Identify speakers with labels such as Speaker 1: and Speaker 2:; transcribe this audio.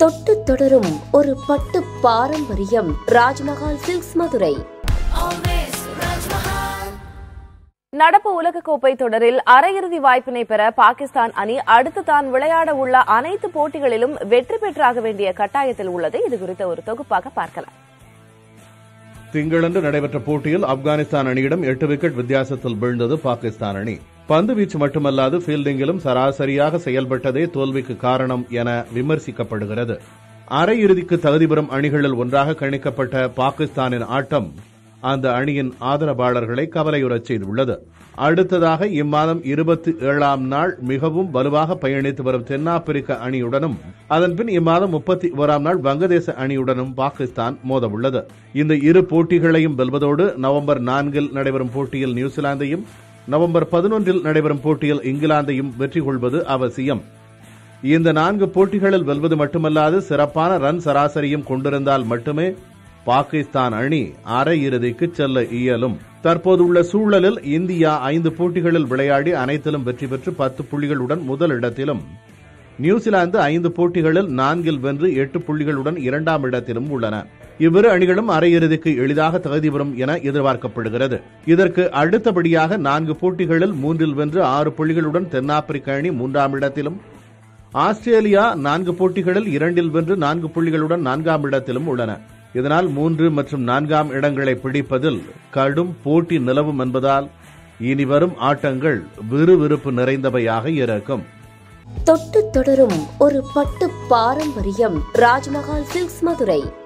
Speaker 1: தொட்டு தொடரும் ஒரு பட்டு பாரம்பரியம் ராஜ்மஹால் சில்க்ஸ் மதுரை
Speaker 2: நடப்பு உலகக்கோப்பை தொடரில் அரையிறுதி வாய்ப்பினை பெற பாகிஸ்தான் அணி அடுத்து தான் விளையாட உள்ள அனைத்து போட்டிகளிலும் வெற்றி பெற்றாக வேண்டிய கட்டாயத்தில் உள்ளது இது குறித்த ஒரு தொகுப்பாக பார்க்கலாம்
Speaker 3: திங்களன்று நடைபெற்ற போட்டியில் ஆப்கானிஸ்தான் அணியிடம் எட்டு விக்கெட் வித்தியாசத்தில் வீழ்ந்தது பாகிஸ்தான் அணி பந்து வீச்சு மட்டுமல்லாது ஃபீல்டிங்கிலும் சராசரியாக செயல்பட்டதே தோல்விக்கு காரணம் என விமர்சிக்கப்படுகிறது அரையிறுதிக்கு தகுதி பெறும் அணிகளில் ஒன்றாக கணிக்கப்பட்ட பாகிஸ்தானின் ஆட்டம் அந்த அணியின் ஆதரவாளர்களை கவலையுறச் செய்துள்ளது அடுத்ததாக இம்மாதம் இருபத்தி ஏழாம் நாள் மிகவும் வலுவாக பயணித்து வரும் தென்னாப்பிரிக்க அணியுடனும் அதன்பின் இம்மாதம் முப்பத்தி ஓராம் நாள் வங்கதேச அணியுடனும் பாகிஸ்தான் மோதவுள்ளது இந்த இரு போட்டிகளையும் வெல்வதோடு நவம்பர் நான்கில் நடைபெறும் போட்டியில் நியூசிலாந்தையும் நவம்பர் பதினொன்றில் நடைபெறும் போட்டியில் இங்கிலாந்தையும் வெற்றி கொள்வது அவசியம் இந்த நான்கு போட்டிகளில் வெல்வது மட்டுமல்லாது சிறப்பான ரன் சராசரியும் கொண்டிருந்தால் மட்டுமே பாகிஸ்தான் அணி அரையிறுதிக்கு செல்ல இயலும் தற்போதுள்ள சூழலில் இந்தியா ஐந்து போட்டிகளில் விளையாடி அனைத்திலும் வெற்றி பெற்று பத்து புள்ளிகளுடன் முதலிடத்திலும் நியூசிலாந்து ஐந்து போட்டிகளில் நான்கில் வென்று எட்டு புள்ளிகளுடன் இரண்டாம் இடத்திலும் உள்ளன இவ்விரு அணிகளும் அரையிறுதிக்கு எளிதாக தகுதி பெறும் என எதிர்பார்க்கப்படுகிறது இதற்கு அடுத்தபடியாக நான்கு போட்டிகளில் மூன்றில் வென்று ஆறு புள்ளிகளுடன் தென்னாப்பிரிக்க அணி மூன்றாம் இடத்திலும் ஆஸ்திரேலியா நான்கு போட்டிகளில் இரண்டில் வென்று நான்கு புள்ளிகளுடன் நான்காம் இடத்திலும் உள்ளன இதனால் மூன்று மற்றும் நான்காம் இடங்களை பிடிப்பதில் கடும் போட்டி நிலவும் என்பதால் இனி வரும் ஆட்டங்கள் விறுவிறுப்பு நிறைந்தவையாக இருக்கும்
Speaker 1: தொட்டு தொடரும் ஒரு பட்டு பாரம்பரியம் ராஜ்மஹால் சில்க்ஸ் மதுரை